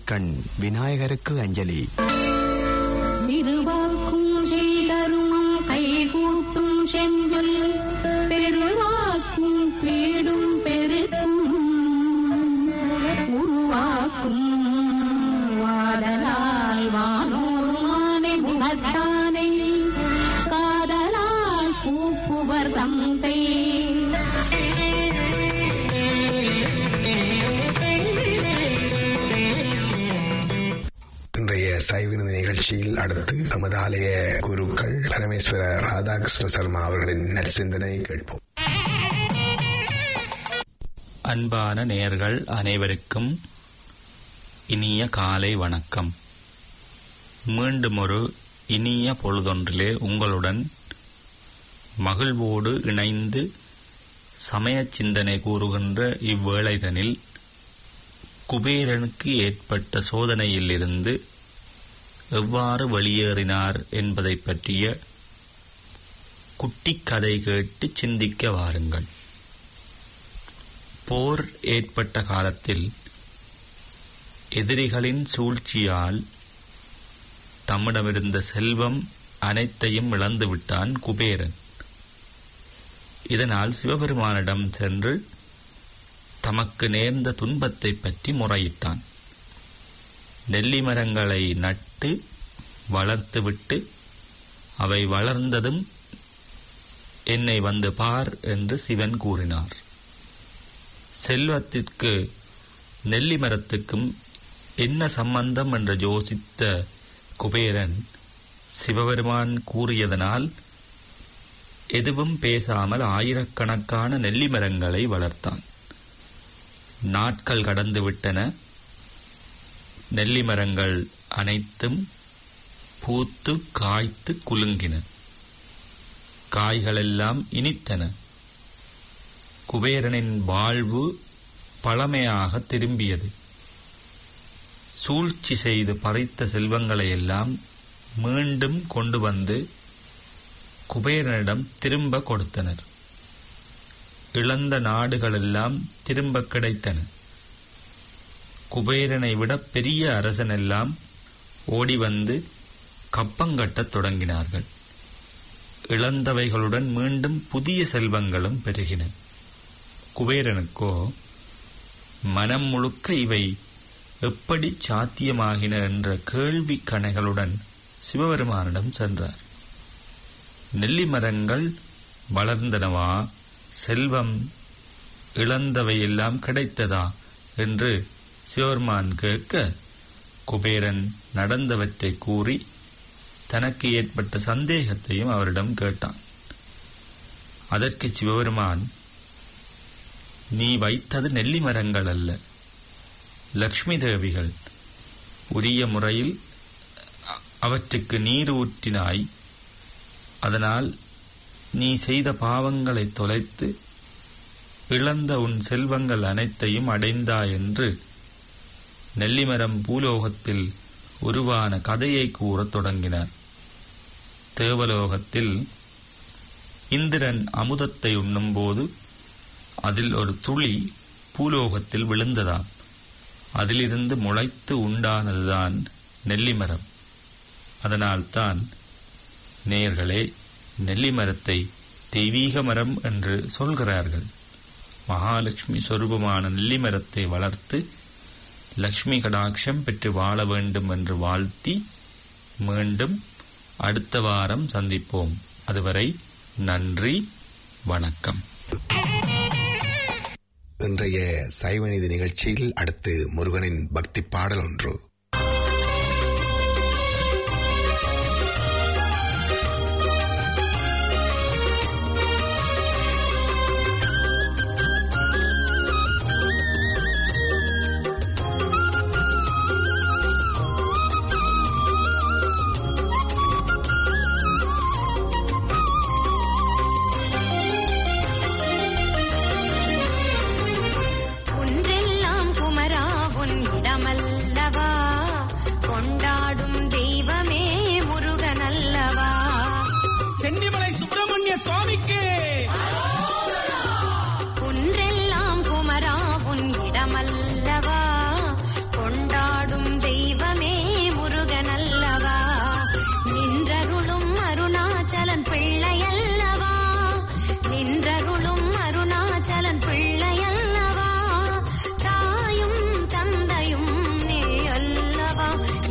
கண் விநாயகருக்கு அஞ்சலி திருவாக்கும் செய்தருமம் கைகூட்டும் செஞ்சொல் பெருவாக்கும் பீடும் பெருக்கும் உருவாக்கும் வாதலால் வானோர் மானை குணத்தானை காதலால் கூப்புவர் தந்தை இன்றைய சைவினது நிகழ்ச்சியில் அடுத்து நமது ஆலய குருக்கள் பரமேஸ்வர ராதாகிருஷ்ண சர்மா அவர்களின் நற்சிந்தனை கேட்போம் அன்பான நேயர்கள் அனைவருக்கும் இனிய காலை வணக்கம் மீண்டும் ஒரு இனிய பொழுதொன்றிலே உங்களுடன் மகிழ்வோடு இணைந்து சமய சிந்தனை கூறுகின்ற இவ்வேளைதனில் குபேரனுக்கு ஏற்பட்ட சோதனையிலிருந்து எவ்வாறு வெளியேறினார் என்பதை பற்றிய குட்டிக் கதை கேட்டு சிந்திக்க வாருங்கள் போர் ஏற்பட்ட காலத்தில் எதிரிகளின் சூழ்ச்சியால் தம்மிடமிருந்த செல்வம் அனைத்தையும் இழந்துவிட்டான் குபேரன் இதனால் சிவபெருமானிடம் சென்று தமக்கு நேர்ந்த துன்பத்தை பற்றி முறையிட்டான் நெல்லி மரங்களை நட்டு வளர்த்துவிட்டு அவை வளர்ந்ததும் என்னை வந்து பார் என்று சிவன் கூறினார் செல்வத்திற்கு நெல்லி மரத்துக்கும் என்ன சம்பந்தம் என்று யோசித்த குபேரன் சிவபெருமான் கூறியதனால் எதுவும் பேசாமல் ஆயிரக்கணக்கான நெல்லி மரங்களை வளர்த்தான் நாட்கள் கடந்து விட்டன நெல்லி மரங்கள் அனைத்தும் பூத்து காய்த்து குலுங்கின காய்களெல்லாம் இனித்தன குபேரனின் வாழ்வு பழமையாக திரும்பியது சூழ்ச்சி செய்து பறித்த செல்வங்களை எல்லாம் மீண்டும் கொண்டு வந்து குபேரனிடம் திரும்ப கொடுத்தனர் இழந்த நாடுகளெல்லாம் திரும்ப கிடைத்தன குபேரனை விட பெரிய அரசனெல்லாம் ஓடி வந்து கப்பங்கட்டத் தொடங்கினார்கள் இழந்தவைகளுடன் மீண்டும் புதிய செல்வங்களும் பெருகின குபேரனுக்கோ மனம் முழுக்க இவை எப்படி சாத்தியமாகின என்ற கேள்வி கணைகளுடன் சிவபெருமானிடம் சென்றார் நெல்லி மரங்கள் வளர்ந்தனவா செல்வம் இழந்தவையெல்லாம் கிடைத்ததா என்று சிவபெருமான் கேட்க குபேரன் நடந்தவற்றை கூறி தனக்கு ஏற்பட்ட சந்தேகத்தையும் அவரிடம் கேட்டான் அதற்கு சிவபெருமான் நீ வைத்தது நெல்லி மரங்கள் அல்ல லக்ஷ்மி தேவிகள் உரிய முறையில் அ- அவற்றுக்கு நீர் ஊற்றினாய் அதனால் நீ செய்த பாவங்களை தொலைத்து இழந்த உன் செல்வங்கள் அனைத்தையும் அடைந்தாய் என்று நெல்லிமரம் பூலோகத்தில் உருவான கதையை கூறத் தொடங்கினார் தேவலோகத்தில் இந்திரன் அமுதத்தை உண்ணும்போது அதில் ஒரு துளி பூலோகத்தில் விழுந்ததாம் அதிலிருந்து முளைத்து உண்டானதுதான் நெல்லிமரம் அதனால்தான் நேயர்களே நெல்லிமரத்தை தெய்வீக மரம் என்று சொல்கிறார்கள் மகாலட்சுமி சொரூபமான நெல்லிமரத்தை வளர்த்து லக்ஷ்மி கடாட்சம் பெற்று வாழ வேண்டும் என்று வாழ்த்தி மீண்டும் அடுத்த வாரம் சந்திப்போம் அதுவரை நன்றி வணக்கம் இன்றைய சைவநீதி நிகழ்ச்சியில் அடுத்து முருகனின் பக்தி பாடல் ஒன்று ஒன்றெல்லாம் குமரா உன் இடமல்லவா கொண்டாடும் தெய்வமே முருகனல்லவா சென்னிமலை சுப்பிரமணிய சுவாமிக்கு ஒன்றெல்லாம் குமரா உன் இடமல்லவா கொண்டாடும்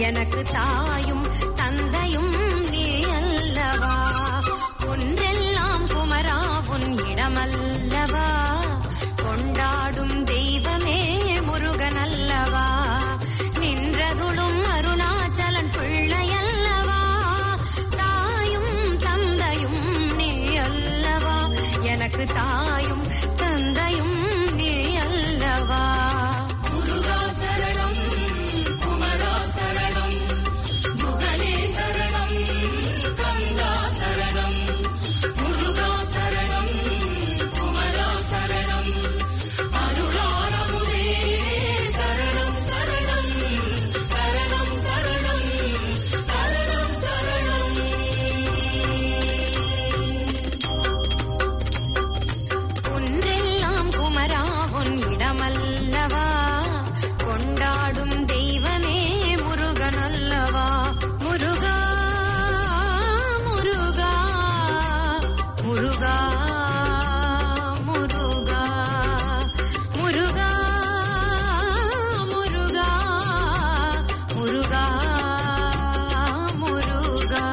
எனக்கு தாயும் தந்தையும் நீ அல்லவா ஒன்றெல்லாம் குமரா உன் இடமல்லவா கொண்டாடும் தெய்வமே முருகன் அல்லவா நின்றருளும் அருணாச்சலன் பிள்ளையல்லவா தாயும் தந்தையும் நீ அல்லவா எனக்கு தாயும் தந்தையும் நீ அல்லவா முருகா சரணம் குமரா சரணம் முகனே சரணம் கந்தா சரணம் முருகா சரணம் குமரா சரணம் அருளாரமுதே சரணம் சரணம் சரணம் சரணம் சரணம் சரணம் ஒன்றெல்லாம் குமரா உன் இடமல்லவா கொண்டாடும் தெய்வமே முருகன் அல்லவா முருகா முருகா முருகா முருகா முருகா முருகா முருகா முருகா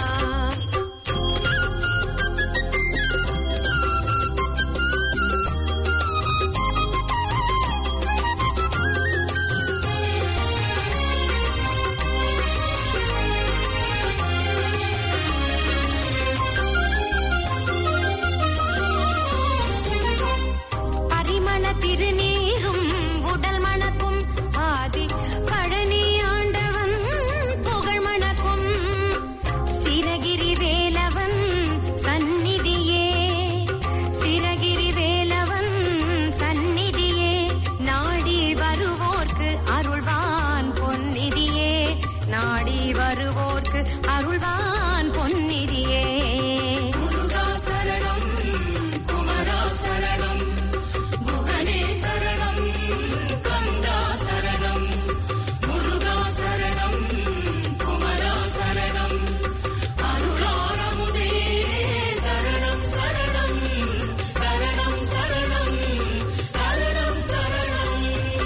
பரிமள திருநீரும் உடல் மணக்கும் ஆதி பழனி ஆண்டவன் புகழ் மணக்கும் சிரகிரி வேலவன் சந்நிதியே சிரகிரி வேலவன் சந்நிதியே நாடி வருவோர்க்கு அருள்வான் பொன்னிதியே நாடி வருவோர்க்கு அருள்வான் பொன்னிதியே முருகா சரணம் குமரா சரணம் முகனே சரணம் கந்தா சரணம் முருகா சரணம் குமரா சரணம் அருளாரமுதே சரணம் சரணம் சரணம் சரணம் சரணம் சரணம்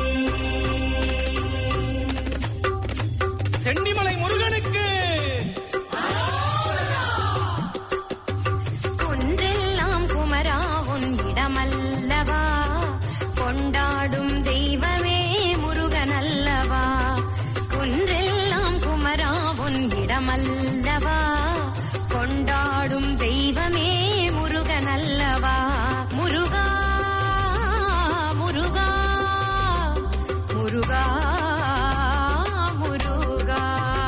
சென்னிமலை முருகனுக்கு குன்றெல்லாம் குமரா உன் இடமல்லவா கொண்டாடும் தெய்வமே முருகன் அல்லவா குன்றெல்லாம் குமரா உன் இடமல்லவா கொண்டாடும் தெய்வமே முருகன் அல்லவா முருகா முருகா முருகா முருகா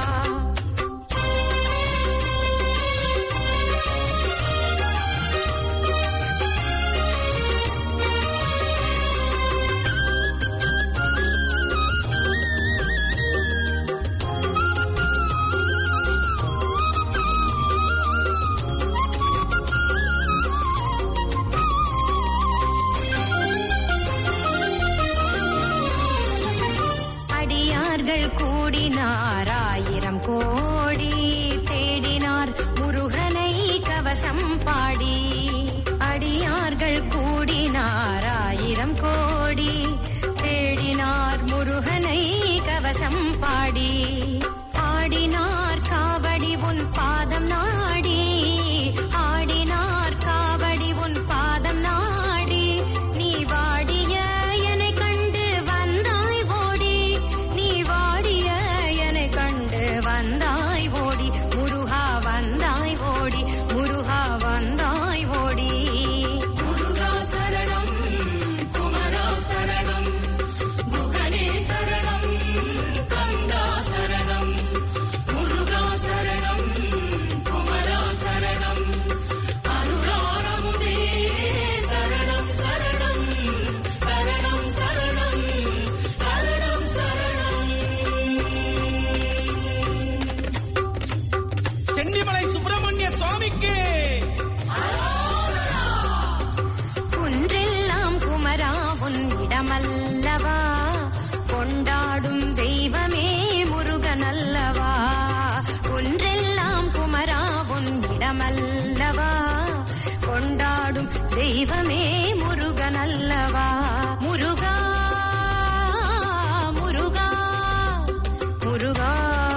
அடியார்கள் கூடினார் ஆயிரம் கோடி தேடினார் முருகனை கவசம் பாடி அடியார்கள் கூடினார் ஆயிரம் கோடி தேடினார் முருகனை கவசம் பாடி ஆடினார் காவடி உன் பாதம் நாடி ஆடினார் காவடி உன் பாதம் நாடி நீ வாடிய என்னை கண்டு வந்தாய் ஓடி நீ வாடிய என்னை கண்டு வந்தாய் ஓடி முருகா வந்தாய் ஓடி முருகா வந்தாய் ஓடி முருகா சரணம் குமரா சரணம் முகனே சரணம் கந்தா சரணம் முருகா சரணம் குமரா சரணம் அருளாரமுதே சரணம் சரணம் சரணம் சரணம் சரணம் சரணம் சென்னிமலை சுப்பிரமணிய சுவாமிக்கு குன்றெல்லாம் குமரா உன் இடமல்லவா கொண்டாடும் தெய்வமே முருகன் அல்லவா குன்றெல்லாம் குமரா உன் இடமல்லவா கொண்டாடும் தெய்வமே முருகன் அல்லவா முருகா முருகா முருகா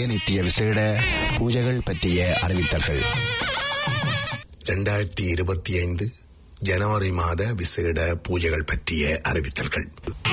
இன்றைய நித்திய விசேட பூஜைகள் பற்றிய அறிவித்தல்கள் இரண்டாயிரத்தி இருபத்தி ஐந்து ஜனவரி மாத விசேட பூஜைகள் பற்றிய அறிவித்தல்கள்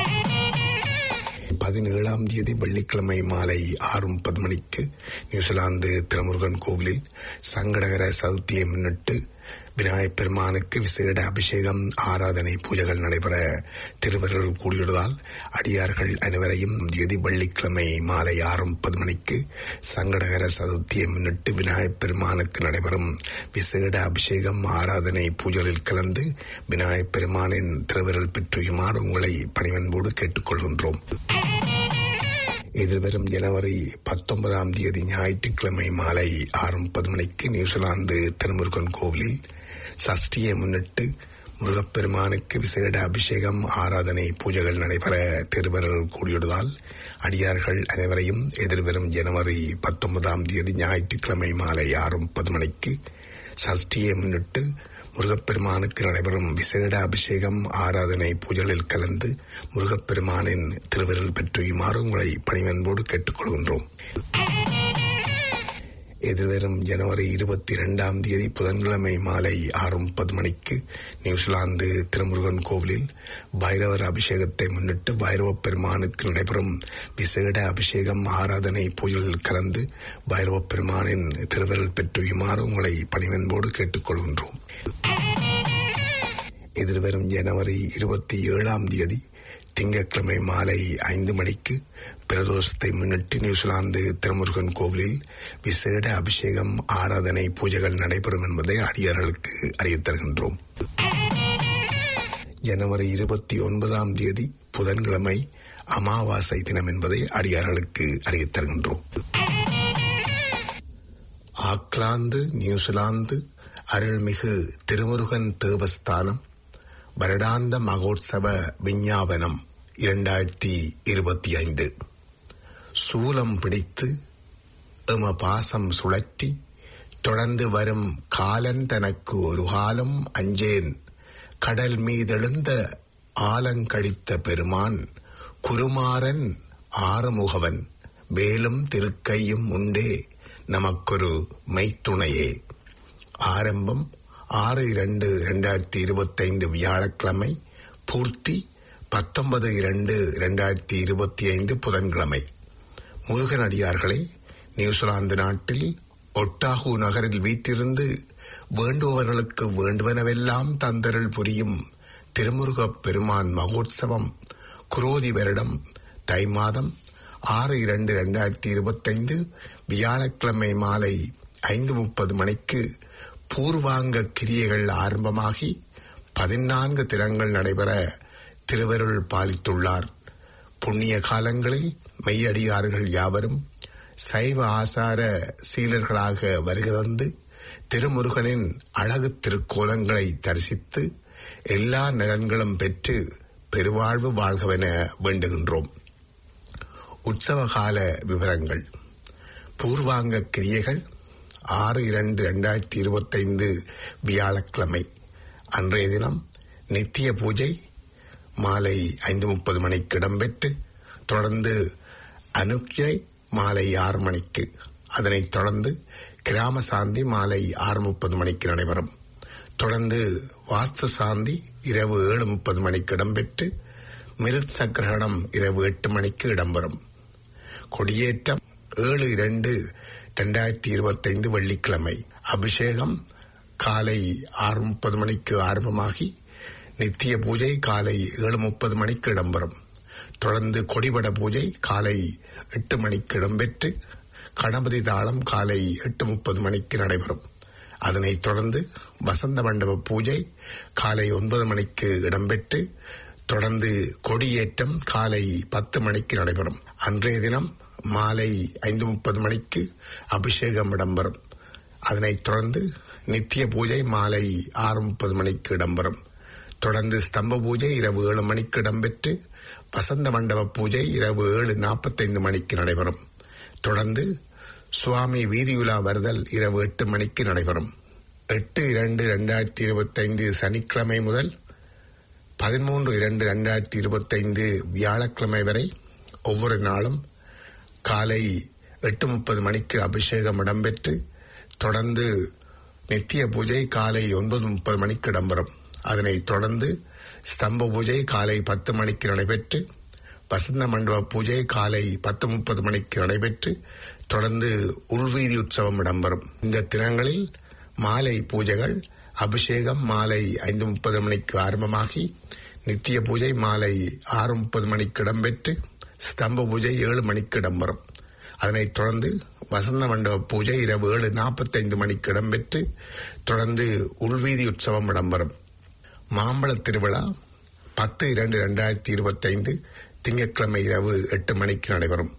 பதினேழாம் தேதி வெள்ளிக்கிழமை மாலை ஆறு முப்பது மணிக்கு நியூசிலாந்து திருமுருகன் கோவிலில் சங்கடகர சதுர்த்தியை முன்னிட்டு விநாயகப் பெருமானுக்கு விசேட அபிஷேகம் ஆராதனை பூஜைகள் நடைபெற திருவர்கள் கூடியுள்ளதால் அடியார்கள் அனைவரையும் தேதி வெள்ளிக்கிழமை மாலை ஆறு முப்பது மணிக்கு சங்கடகர சதுர்த்தியை முன்னிட்டு விநாயகப் பெருமானுக்கு நடைபெறும் விசேட அபிஷேகம் ஆராதனை பூஜைகளில் கலந்து விநாயகப் பெருமானின் திருவிரல் பெற்றுயுமாறு உங்களை பணிவன்போடு கேட்டுக்கொள்கின்றோம் எதிர்வரும் ஜனவரி பத்தொன்பதாம் தேதி ஞாயிற்றுக்கிழமை மாலை ஆறு முப்பது மணிக்கு நியூசிலாந்து திருமுருகன் கோவிலில் சஷ்டியை முன்னிட்டு முருகப்பெருமானுக்கு விசேட அபிஷேகம் ஆராதனை பூஜைகள் நடைபெற திருவர்கள் கூடியுள்ளதால் அடியார்கள் அனைவரையும் எதிர்வரும் ஜனவரி பத்தொன்பதாம் தேதி ஞாயிற்றுக்கிழமை மாலை ஆறு முப்பது மணிக்கு சஷ்டியை முன்னிட்டு முருகப்பெருமானுக்கு நடைபெறும் விசேட அபிஷேகம் ஆராதனை பூஜைகளில் கலந்து முருகப்பெருமானின் திருவிரல் பெற்றுயுமாறு உங்களை பணிவன்போடு கேட்டுக்கொள்கின்றோம் எதிர்வரும் ஜனவரி இருபத்தி இரண்டாம் தேதி புதன்கிழமை மாலை ஆறு முப்பது மணிக்கு நியூசிலாந்து திருமுருகன் கோவிலில் பைரவர் அபிஷேகத்தை முன்னிட்டு பைரவ பெருமானுக்கு நடைபெறும் விசேட அபிஷேகம் ஆராதனை பூஜைகளில் கலந்து பைரவ பெருமானின் திருவிரல் பெற்றுயுமாறு உங்களை பணிவன்போடு கேட்டுக்கொள்கின்றோம் எதிர்வரும் ஜனவரி இருபத்தி ஏழாம் தேதி திங்கட்கிழமை மாலை ஐந்து மணிக்கு பிரதோஷத்தை முன்னிட்டு நியூசிலாந்து திருமுருகன் கோவிலில் விசேட அபிஷேகம் ஆராதனை பூஜைகள் நடைபெறும் என்பதை அடியார்களுக்கு அறியத் தருகின்றோம் ஜனவரி இருபத்தி ஒன்பதாம் தேதி புதன்கிழமை அமாவாசை தினம் என்பதை அடியார்களுக்கு அறியத் தருகின்றோம் ஆக்லாந்து நியூசிலாந்து அருள்மிகு திருமுருகன் தேவஸ்தானம் வருடாந்த மகோத்சவ விஞ்ஞாபனம் இரண்டாயிரத்தி இருபத்தி ஐந்து சூலம் பிடித்து எம பாசம் சுழற்றி தொடர்ந்து வரும் காலன் தனக்கு ஒரு காலம் அஞ்சேன் கடல் மீதெழுந்த ஆலங்கடித்த பெருமான் குருமாறன் ஆறுமுகவன் வேலும் திருக்கையும் உண்டே நமக்கொரு மெய்த்துணையே ஆரம்பம் ஆறு இரண்டு இரண்டாயிரத்தி இருபத்தைந்து வியாழக்கிழமை பூர்த்தி பத்தொன்பது இரண்டு இரண்டாயிரத்தி இருபத்தி ஐந்து புதன்கிழமை முருகன் அடியார்களே நியூசிலாந்து நாட்டில் ஒட்டாகு நகரில் வீட்டிருந்து வேண்டுபவர்களுக்கு வேண்டுவனவெல்லாம் தந்தருள் புரியும் திருமுருகப் பெருமான் மகோத்சவம் குரோதி வருடம் தை மாதம் ஆறு இரண்டு இரண்டாயிரத்தி இருபத்தைந்து வியாழக்கிழமை மாலை ஐந்து முப்பது மணிக்கு பூர்வாங்க கிரியைகள் ஆரம்பமாகி பதினான்கு தினங்கள் நடைபெற திருவருள் பாலித்துள்ளார் புண்ணிய காலங்களில் மெய்யடியார்கள் யாவரும் சைவ ஆசார சீலர்களாக வருகிறந்து திருமுருகனின் அழகு திருக்கோலங்களை தரிசித்து எல்லா நலன்களும் பெற்று பெருவாழ்வு வாழ்கவென வேண்டுகின்றோம் உற்சவ கால விவரங்கள் பூர்வாங்க கிரியைகள் ஆறு இரண்டு ரெண்டாயிரத்தி இருபத்தைந்து வியாழக்கிழமை அன்றைய தினம் நித்திய பூஜை மாலை ஐந்து முப்பது மணிக்கு இடம்பெற்று தொடர்ந்து அனுக்யை மாலை ஆறு மணிக்கு அதனைத் தொடர்ந்து கிராம சாந்தி மாலை ஆறு முப்பது மணிக்கு நடைபெறும் தொடர்ந்து வாஸ்து சாந்தி இரவு ஏழு முப்பது மணிக்கு இடம்பெற்று மிருத் சக்கிரகணம் இரவு எட்டு மணிக்கு இடம்பெறும் கொடியேற்றம் ஏழு இரண்டு இரண்டாயிரத்தி இருபத்தைந்து வெள்ளிக்கிழமை அபிஷேகம் காலை ஆறு முப்பது மணிக்கு ஆரம்பமாகி நித்திய பூஜை காலை ஏழு முப்பது மணிக்கு இடம்பெறும் தொடர்ந்து கொடிபட பூஜை காலை எட்டு மணிக்கு இடம்பெற்று கணபதி தாளம் காலை எட்டு முப்பது மணிக்கு நடைபெறும் அதனைத் தொடர்ந்து வசந்த மண்டப பூஜை காலை ஒன்பது மணிக்கு இடம்பெற்று தொடர்ந்து கொடியேற்றம் காலை பத்து மணிக்கு நடைபெறும் அன்றைய தினம் மாலை ஐந்து முப்பது மணிக்கு அபிஷேகம் இடம்பெறும் அதனைத் தொடர்ந்து நித்திய பூஜை மாலை ஆறு முப்பது மணிக்கு இடம்பெறும் தொடர்ந்து ஸ்தம்ப பூஜை இரவு ஏழு மணிக்கு இடம்பெற்று வசந்த மண்டப பூஜை இரவு ஏழு நாற்பத்தைந்து மணிக்கு நடைபெறும் தொடர்ந்து சுவாமி வீதியுலா வருதல் இரவு எட்டு மணிக்கு நடைபெறும் எட்டு இரண்டு இரண்டாயிரத்தி இருபத்தைந்து சனிக்கிழமை முதல் பதிமூன்று இரண்டு இரண்டாயிரத்தி இருபத்தைந்து வியாழக்கிழமை வரை ஒவ்வொரு நாளும் காலை எட்டு முப்பது மணிக்கு அபிஷேகம் இடம்பெற்று தொடர்ந்து நித்திய பூஜை காலை ஒன்பது முப்பது மணிக்கு இடம்பெறும் அதனைத் தொடர்ந்து ஸ்தம்ப பூஜை காலை பத்து மணிக்கு நடைபெற்று வசந்த மண்டப பூஜை காலை பத்து முப்பது மணிக்கு நடைபெற்று தொடர்ந்து உள்வீதி உற்சவம் இடம்பெறும் இந்த தினங்களில் மாலை பூஜைகள் அபிஷேகம் மாலை ஐந்து முப்பது மணிக்கு ஆரம்பமாகி நித்திய பூஜை மாலை ஆறு முப்பது மணிக்கு இடம்பெற்று ஸ்தம்ப பூஜை ஏழு மணிக்கு இடம்பெறும் அதனைத் தொடர்ந்து வசந்த மண்டப பூஜை இரவு ஏழு நாற்பத்தைந்து மணிக்கு இடம்பெற்று தொடர்ந்து உள்வீதி உற்சவம் இடம்பெறும் மாம்பழ திருவிழா பத்து இரண்டு ரெண்டாயிரத்தி இருபத்தைந்து திங்கட்கிழமை இரவு எட்டு மணிக்கு நடைபெறும்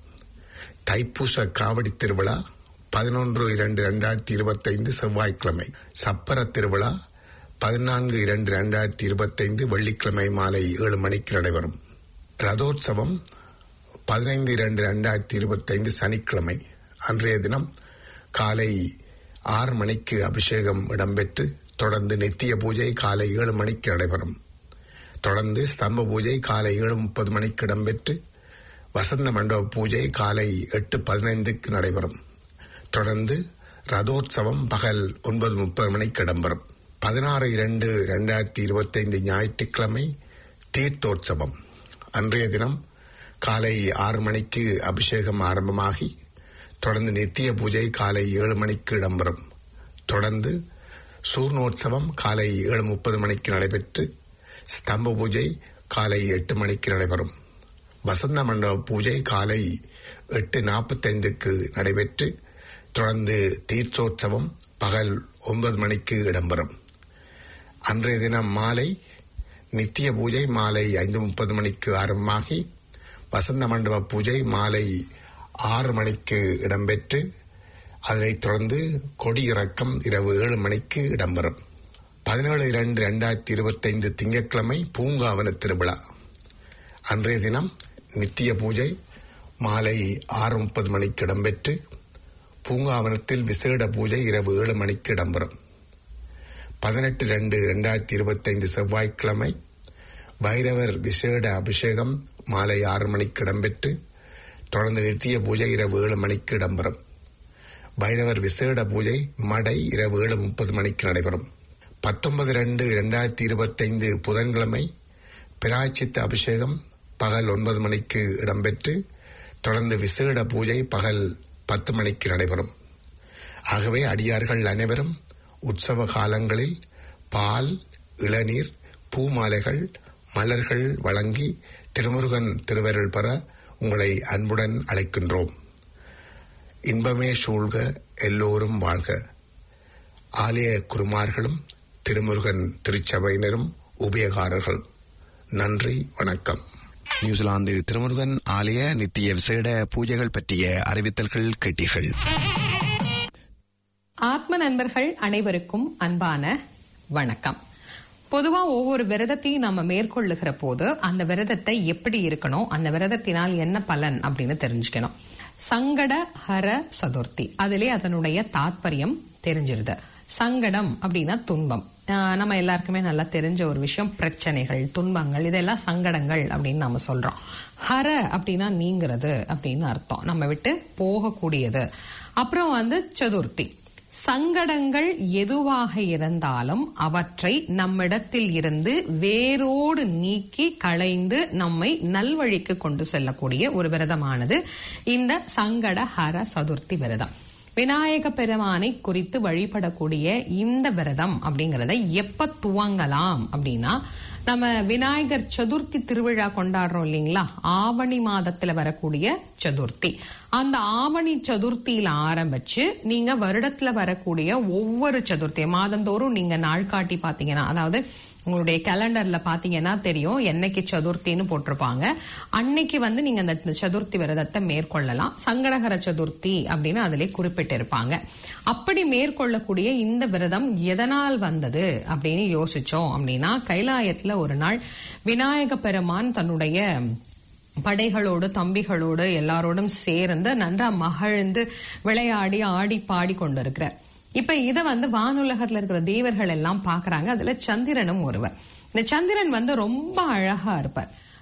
தைப்பூச காவடி திருவிழா பதினொன்று இரண்டு ரெண்டாயிரத்தி இருபத்தைந்து செவ்வாய்க்கிழமை சப்பர திருவிழா பதினான்கு இரண்டு ரெண்டாயிரத்தி இருபத்தைந்து வெள்ளிக்கிழமை மாலை ஏழு மணிக்கு நடைபெறும் ரதோற்சவம் பதினைந்து இரண்டு ரெண்டாயிரத்தி இருபத்தைந்து சனிக்கிழமை அன்றைய தினம் காலை ஆறு மணிக்கு அபிஷேகம் இடம்பெற்று தொடர்ந்து நித்திய பூஜை காலை ஏழு மணிக்கு நடைபெறும் தொடர்ந்து ஸ்தம்ப பூஜை காலை ஏழு முப்பது மணிக்கு இடம்பெற்று வசந்த மண்டப பூஜை காலை எட்டு பதினைந்துக்கு நடைபெறும் தொடர்ந்து ரதோற்சவம் பகல் ஒன்பது முப்பது மணிக்கு இடம்பெறும் பதினாறு இரண்டு ரெண்டாயிரத்தி இருபத்தைந்து ஞாயிற்றுக்கிழமை தீர்த்தோற்சவம் அன்றைய தினம் காலை ஆறு மணிக்கு அபிஷேகம் ஆரம்பமாகி தொடர்ந்து நித்திய பூஜை காலை ஏழு மணிக்கு இடம்பெறும் தொடர்ந்து சூர்ணோற்சவம் காலை ஏழு முப்பது மணிக்கு நடைபெற்று ஸ்தம்ப பூஜை காலை எட்டு மணிக்கு நடைபெறும் வசந்த மண்டப பூஜை காலை எட்டு நாற்பத்தைந்துக்கு நடைபெற்று தொடர்ந்து தீர்த்தோற்சவம் பகல் ஒன்பது மணிக்கு இடம்பெறும் அன்றைய தினம் மாலை நித்திய பூஜை மாலை ஐந்து முப்பது மணிக்கு ஆரம்பமாகி வசந்த மண்டப பூஜை மாலை ஆறு மணிக்கு இடம்பெற்று அதனைத் தொடர்ந்து கொடியிறக்கம் இரவு ஏழு மணிக்கு இடம்பெறும் பதினேழு இரண்டு ரெண்டாயிரத்தி இருபத்தைந்து திங்கட்கிழமை பூங்காவன திருவிழா அன்றைய தினம் நித்திய பூஜை மாலை ஆறு முப்பது மணிக்கு இடம்பெற்று பூங்காவனத்தில் விசேட பூஜை இரவு ஏழு மணிக்கு இடம்பெறும் பதினெட்டு ரெண்டு ரெண்டாயிரத்தி இருபத்தைந்து செவ்வாய்க்கிழமை பைரவர் விசேட அபிஷேகம் மாலை ஆறு மணிக்கு இடம்பெற்று தொடர்ந்து நித்திய பூஜை இரவு ஏழு மணிக்கு இடம்பெறும் பைரவர் விசேட பூஜை மடை இரவு ஏழு முப்பது மணிக்கு நடைபெறும் பத்தொன்பது ரெண்டு ரெண்டாயிரத்தி இருபத்தைந்து புதன்கிழமை பிராய்ச்சித்த அபிஷேகம் பகல் ஒன்பது மணிக்கு இடம்பெற்று தொடர்ந்து விசேட பூஜை பகல் பத்து மணிக்கு நடைபெறும் ஆகவே அடியார்கள் அனைவரும் உற்சவ காலங்களில் பால் இளநீர் பூமாலைகள் மலர்கள் வழங்கி திருமுருகன் திருவருள் பெற உங்களை அன்புடன் அழைக்கின்றோம் இன்பமே சூழ்க எல்லோரும் வாழ்க ஆலய குருமார்களும் திருமுருகன் திருச்சபையினரும் உபயகாரர்கள் நன்றி வணக்கம் நியூசிலாந்து திருமுருகன் ஆலய நித்திய விசேட பூஜைகள் பற்றிய அறிவித்தல்கள் கேட்டீர்கள் ஆத்ம நண்பர்கள் அனைவருக்கும் அன்பான வணக்கம் பொதுவா ஒவ்வொரு விரதத்தையும் நம்ம மேற்கொள்ளுகிற போது அந்த விரதத்தை எப்படி இருக்கணும் அந்த விரதத்தினால் என்ன பலன் அப்படின்னு தெரிஞ்சுக்கணும் சங்கட ஹர சதுர்த்தி அதிலே அதனுடைய தாத்பரியம் தெரிஞ்சிருது சங்கடம் அப்படின்னா துன்பம் ஆஹ் நம்ம எல்லாருக்குமே நல்லா தெரிஞ்ச ஒரு விஷயம் பிரச்சனைகள் துன்பங்கள் இதெல்லாம் சங்கடங்கள் அப்படின்னு நாம சொல்றோம் ஹர அப்படின்னா நீங்கிறது அப்படின்னு அர்த்தம் நம்ம விட்டு போகக்கூடியது அப்புறம் வந்து சதுர்த்தி சங்கடங்கள் எதுவாக இருந்தாலும் அவற்றை நம்மிடத்தில் இருந்து வேரோடு நீக்கி களைந்து நம்மை நல்வழிக்கு கொண்டு செல்லக்கூடிய ஒரு விரதமானது இந்த சங்கட ஹர சதுர்த்தி விரதம் விநாயக பெருமானை குறித்து வழிபடக்கூடிய இந்த விரதம் அப்படிங்கறத எப்ப துவங்கலாம் அப்படின்னா நம்ம விநாயகர் சதுர்த்தி திருவிழா கொண்டாடுறோம் இல்லைங்களா ஆவணி மாதத்துல வரக்கூடிய சதுர்த்தி அந்த ஆவணி சதுர்த்தியில ஆரம்பிச்சு நீங்க வருடத்துல வரக்கூடிய ஒவ்வொரு சதுர்த்தி மாதந்தோறும் நீங்க நாள் காட்டி பாத்தீங்கன்னா அதாவது உங்களுடைய கேலண்டர்ல பாத்தீங்கன்னா தெரியும் என்னைக்கு சதுர்த்தின்னு போட்டிருப்பாங்க அன்னைக்கு வந்து நீங்க அந்த சதுர்த்தி விரதத்தை மேற்கொள்ளலாம் சங்கடகர சதுர்த்தி அப்படின்னு அதிலே குறிப்பிட்டிருப்பாங்க அப்படி மேற்கொள்ளக்கூடிய இந்த விரதம் எதனால் வந்தது அப்படின்னு யோசிச்சோம் அப்படின்னா கைலாயத்துல ஒரு நாள் விநாயக பெருமான் தன்னுடைய படைகளோடு தம்பிகளோடு எல்லாரோடும் சேர்ந்து நன்றா மகிழ்ந்து விளையாடி ஆடி பாடி கொண்டிருக்கிறார் இப்ப இத வந்து வானுலகத்துல இருக்கிற தேவர்கள் எல்லாம் பாக்குறாங்க அதுல சந்திரனும் ஒருவர் இந்த சந்திரன் வந்து ரொம்ப அழகா இருப்பார்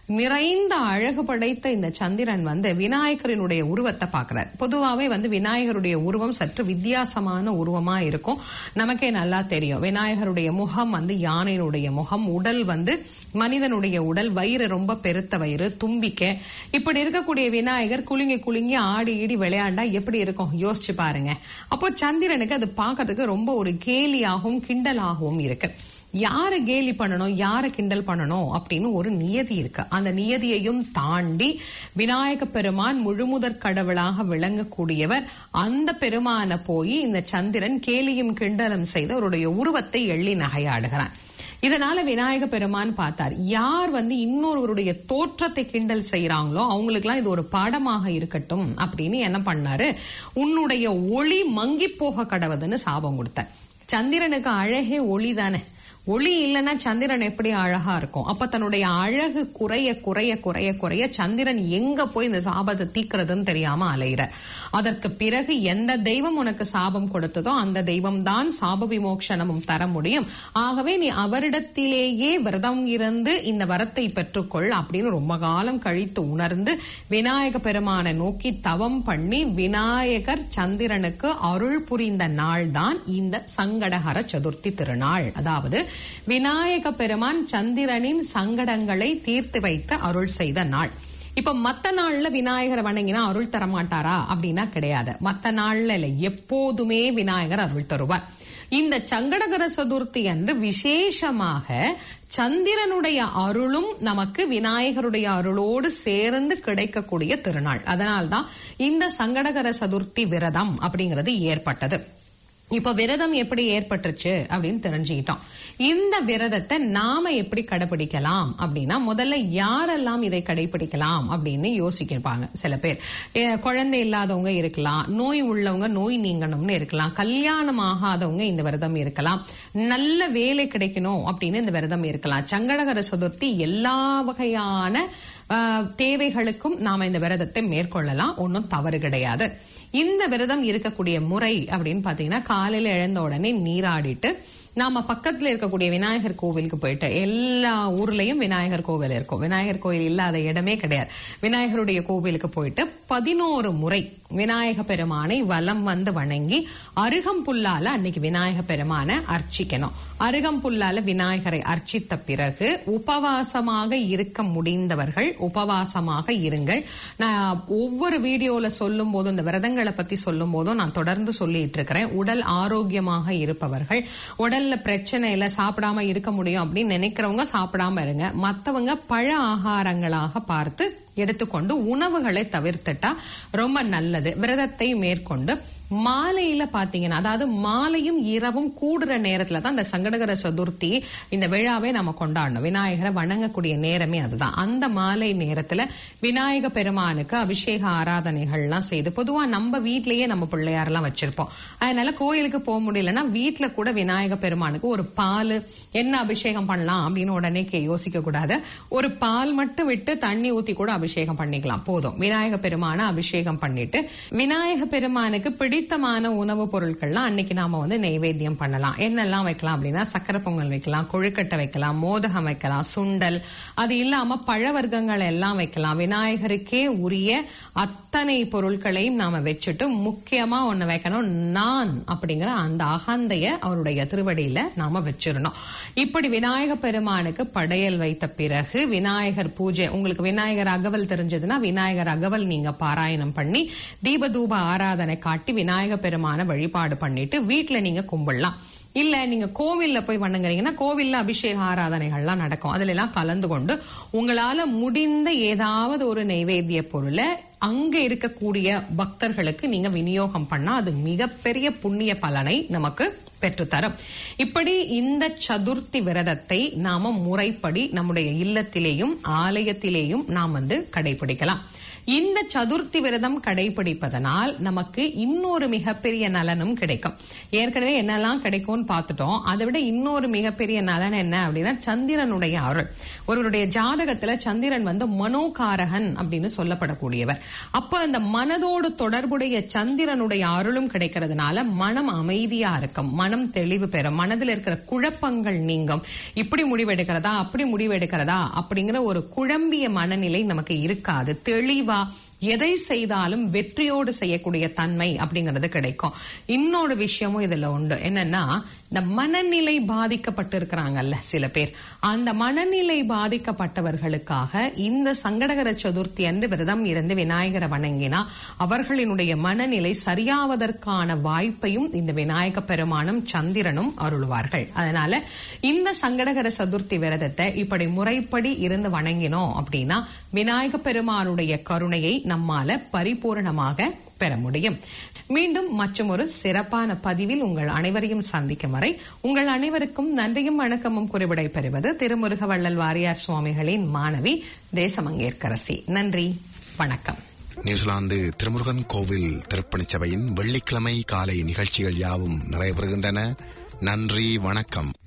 நிறைந்த அழகு படைத்த இந்த சந்திரன் வந்து விநாயகரினுடைய உருவத்தை பார்க்கிறார் பொதுவாவே வந்து விநாயகருடைய உருவம் சற்று வித்தியாசமான உருவமா இருக்கும் நமக்கே நல்லா தெரியும் விநாயகருடைய முகம் வந்து யானையினுடைய முகம் உடல் வந்து மனிதனுடைய உடல் வயிறு ரொம்ப பெருத்த வயிறு தும்பிக்க இப்படி இருக்கக்கூடிய விநாயகர் குலுங்கி குலுங்கி ஆடி ஈடி விளையாண்டா எப்படி இருக்கும் யோசிச்சு பாருங்க அப்போ சந்திரனுக்கு அது பார்க்கறதுக்கு ரொம்ப ஒரு கேலியாகவும் கிண்டலாகவும் இருக்கு யாரை கேலி பண்ணணும் யாரை கிண்டல் பண்ணணும் அப்படின்னு ஒரு நியதி இருக்கு அந்த நியதியையும் தாண்டி விநாயக பெருமான் முழுமுதற் கடவுளாக விளங்கக்கூடியவர் அந்த பெருமானை போய் இந்த சந்திரன் கேலியும் கிண்டலும் செய்து அவருடைய உருவத்தை எள்ளி நகையாடுகிறான் இதனால விநாயக பெருமான் பார்த்தார் யார் வந்து இன்னொருவருடைய தோற்றத்தை கிண்டல் செய்யறாங்களோ அவங்களுக்குலாம் இது ஒரு பாடமாக இருக்கட்டும் அப்படின்னு என்ன பண்ணாரு உன்னுடைய ஒளி மங்கி போக கடவுதுன்னு சாபம் கொடுத்த சந்திரனுக்கு அழகே ஒளி தானே ஒளி இல்லைன்னா சந்திரன் எப்படி அழகா இருக்கும் அப்ப தன்னுடைய அழகு குறைய குறைய குறைய குறைய சந்திரன் எங்க போய் இந்த சாபத்தை தீக்கிறதுன்னு தெரியாம அலையிற அதற்கு பிறகு எந்த தெய்வம் உனக்கு சாபம் கொடுத்ததோ அந்த தெய்வம் தான் சாப விமோக்ஷனமும் தர முடியும் ஆகவே நீ அவரிடத்திலேயே விரதம் இருந்து இந்த வரத்தை பெற்றுக்கொள் அப்படின்னு ரொம்ப காலம் கழித்து உணர்ந்து விநாயக பெருமானை நோக்கி தவம் பண்ணி விநாயகர் சந்திரனுக்கு அருள் புரிந்த நாள் தான் இந்த சங்கடஹர சதுர்த்தி திருநாள் அதாவது விநாயக பெருமான் சந்திரனின் சங்கடங்களை தீர்த்து வைத்து அருள் செய்த நாள் இப்ப மத்த நாள்ல விநாயகரை வணங்கினா அருள் தரமாட்டாரா அப்படின்னா கிடையாது மத்த நாள்ல இல்ல எப்போதுமே விநாயகர் அருள் தருவார் இந்த சங்கடகர சதுர்த்தி அன்று விசேஷமாக சந்திரனுடைய அருளும் நமக்கு விநாயகருடைய அருளோடு சேர்ந்து கிடைக்கக்கூடிய திருநாள் அதனால்தான் இந்த சங்கடகர சதுர்த்தி விரதம் அப்படிங்கிறது ஏற்பட்டது இப்ப விரதம் எப்படி ஏற்பட்டுச்சு அப்படின்னு தெரிஞ்சுக்கிட்டோம் இந்த விரதத்தை நாம எப்படி கடைபிடிக்கலாம் அப்படின்னா முதல்ல யாரெல்லாம் இதை கடைபிடிக்கலாம் அப்படின்னு யோசிக்கிருப்பாங்க சில பேர் எ, குழந்தை இல்லாதவங்க இருக்கலாம் நோய் உள்ளவங்க நோய் நீங்கணும்னு இருக்கலாம் கல்யாணம் ஆகாதவங்க இந்த விரதம் இருக்கலாம் நல்ல வேலை கிடைக்கணும் அப்படின்னு இந்த விரதம் இருக்கலாம் சங்கடகர சதுர்த்தி எல்லா வகையான ஆஹ், தேவைகளுக்கும் நாம இந்த விரதத்தை மேற்கொள்ளலாம் ஒன்றும் தவறு கிடையாது இந்த விரதம் இருக்கக்கூடிய முறை அப்படின்னு பாத்தீங்கன்னா காலையில எழுந்த உடனே நீராடிட்டு நாம பக்கத்துல இருக்கக்கூடிய விநாயகர் கோவிலுக்கு போயிட்டு எல்லா ஊர்லயும் விநாயகர் கோவில் இருக்கும் விநாயகர் கோவில் இல்லாத இடமே கிடையாது விநாயகருடைய கோவிலுக்கு போயிட்டு பதினோரு முறை விநாயக பெருமானை வலம் வந்து வணங்கி அருகம்புல்லால அன்னைக்கு விநாயக பெருமானை அர்ச்சிக்கணும் அருகம்புல்லால விநாயகரை அர்ச்சித்த பிறகு உபவாசமாக இருக்க முடிந்தவர்கள் உபவாசமாக இருங்கள் நான் ஒவ்வொரு வீடியோல சொல்லும் போதும் இந்த விரதங்களை பத்தி சொல்லும் போதும் நான் தொடர்ந்து சொல்லிட்டு இருக்கிறேன் உடல் ஆரோக்கியமாக இருப்பவர்கள் உடல்ல பிரச்சனை இல்ல சாப்பிடாம இருக்க முடியும் அப்படின்னு நினைக்கிறவங்க சாப்பிடாம இருங்க மத்தவங்க பழ ஆகாரங்களாக பார்த்து எடுத்துக்கொண்டு உணவுகளை தவிர்த்துட்டா ரொம்ப நல்லது விரதத்தை மேற்கொண்டு மாலையில பாத்தீங்கன்னா அதாவது மாலையும் இரவும் கூடுற நேரத்துல தான் இந்த சங்கடகர சதுர்த்தி இந்த விழாவை நம்ம கொண்டாடணும் விநாயகரை வணங்கக்கூடிய நேரமே அதுதான் அந்த மாலை நேரத்துல விநாயக பெருமானுக்கு அபிஷேக ஆராதனைகள்லாம் செய்து பொதுவா நம்ம வீட்லயே நம்ம பிள்ளையாரெல்லாம் வச்சிருப்போம் அதனால கோயிலுக்கு போக முடியலன்னா வீட்ல கூட விநாயக பெருமானுக்கு ஒரு பால் என்ன அபிஷேகம் பண்ணலாம் அப்படின்னு உடனே கே- யோசிக்க கூடாது ஒரு பால் மட்டும் விட்டு தண்ணி ஊத்தி கூட அபிஷேகம் பண்ணிக்கலாம் போதும் விநாயக பெருமான அபிஷேகம் பண்ணிட்டு விநாயக பெருமானுக்கு பிடித்தமான உணவுப் பொருட்கள்லாம் அன்னைக்கு நாம வந்து நெய்வேத்தியம் பண்ணலாம் என்னெல்லாம் வைக்கலாம் அப்படின்னா சக்கரை பொங்கல் வைக்கலாம் கொழுக்கட்டை வைக்கலாம் மோதகம் வைக்கலாம் சுண்டல் அது இல்லாம பழவர்க்கங்கள் எல்லாம் வைக்கலாம் விநாயகருக்கே உரிய அத்தனை பொருட்களையும் நாம வச்சுட்டு முக்கியமா ஒண்ணு வைக்கணும் நான் அப்படிங்கிற அந்த அகந்தைய அவருடைய திருவடியில நாம வச்சிடணும் இப்படி விநாயக பெருமானுக்கு படையல் வைத்த பிறகு விநாயகர் பூஜை உங்களுக்கு விநாயகர் அகவல் தெரிஞ்சதுன்னா விநாயகர் அகவல் நீங்க பாராயணம் பண்ணி தீபதூப ஆராதனை காட்டி விநாயக பெருமான வழிபாடு பண்ணிட்டு வீட்டுல நீங்க கும்பிடலாம் இல்ல நீங்க கோவில்ல போய் வணங்குறீங்கன்னா கோவில்ல அபிஷேக ஆராதனைகள்லாம் நடக்கும் அதுல எல்லாம் கலந்து கொண்டு உங்களால முடிந்த ஏதாவது ஒரு நைவேத்திய பொருளை அங்க இருக்கக்கூடிய பக்தர்களுக்கு நீங்க விநியோகம் பண்ணா அது மிகப்பெரிய புண்ணிய பலனை நமக்கு பெற்றுத்தரும் இப்படி இந்த சதுர்த்தி விரதத்தை நாம முறைப்படி நம்முடைய இல்லத்திலேயும் ஆலயத்திலேயும் நாம் வந்து கடைபிடிக்கலாம் இந்த சதுர்த்தி விரதம் கடைபிடிப்பதனால் நமக்கு இன்னொரு மிகப்பெரிய நலனும் கிடைக்கும் ஏற்கனவே என்னெல்லாம் கிடைக்கும்னு பார்த்துட்டோம் அதை விட இன்னொரு மிகப்பெரிய நலன் என்ன அப்படின்னா சந்திரனுடைய அருள் ஒருவருடைய ஜாதகத்துல சந்திரன் வந்து மனோகாரகன் அப்படின்னு சொல்லப்படக்கூடியவர் அப்ப அந்த மனதோடு தொடர்புடைய சந்திரனுடைய அருளும் கிடைக்கிறதுனால மனம் அமைதியா இருக்கும் மனம் தெளிவு பெறும் மனதில் இருக்கிற குழப்பங்கள் நீங்கும் இப்படி முடிவெடுக்கிறதா அப்படி முடிவெடுக்கிறதா அப்படிங்கிற ஒரு குழம்பிய மனநிலை நமக்கு இருக்காது தெளிவா எதை செய்தாலும் வெற்றியோடு செய்யக்கூடிய தன்மை அப்படிங்கிறது கிடைக்கும் இன்னொரு விஷயமும் இதுல உண்டு என்னன்னா இந்த மனநிலை பாதிக்கப்பட்டு இருக்கிறாங்கல்ல சில பேர் அந்த மனநிலை பாதிக்கப்பட்டவர்களுக்காக இந்த சங்கடகர சதுர்த்தி அன்று விரதம் இருந்து விநாயகரை வணங்கினா அவர்களினுடைய மனநிலை சரியாவதற்கான வாய்ப்பையும் இந்த விநாயக பெருமானும் சந்திரனும் அருள்வார்கள் அதனால இந்த சங்கடகர சதுர்த்தி விரதத்தை இப்படி முறைப்படி இருந்து வணங்கினோம் அப்படின்னா விநாயக பெருமானுடைய கருணையை நம்மால பரிபூரணமாக பெற முடியும் மீண்டும் மற்றும் ஒரு சிறப்பான பதிவில் உங்கள் அனைவரையும் சந்திக்கும் வரை உங்கள் அனைவருக்கும் நன்றியும் வணக்கமும் குறிவிடை பெறுவது திருமுருக வள்ளல் வாரியார் சுவாமிகளின் மாணவி தேசமங்கேற்கரசி நன்றி வணக்கம் நியூசிலாந்து திருமுருகன் கோவில் திருப்பணிச் சபையின் வெள்ளிக்கிழமை காலை நிகழ்ச்சிகள் யாவும் நிறைவு பெறுகின்றன நன்றி வணக்கம்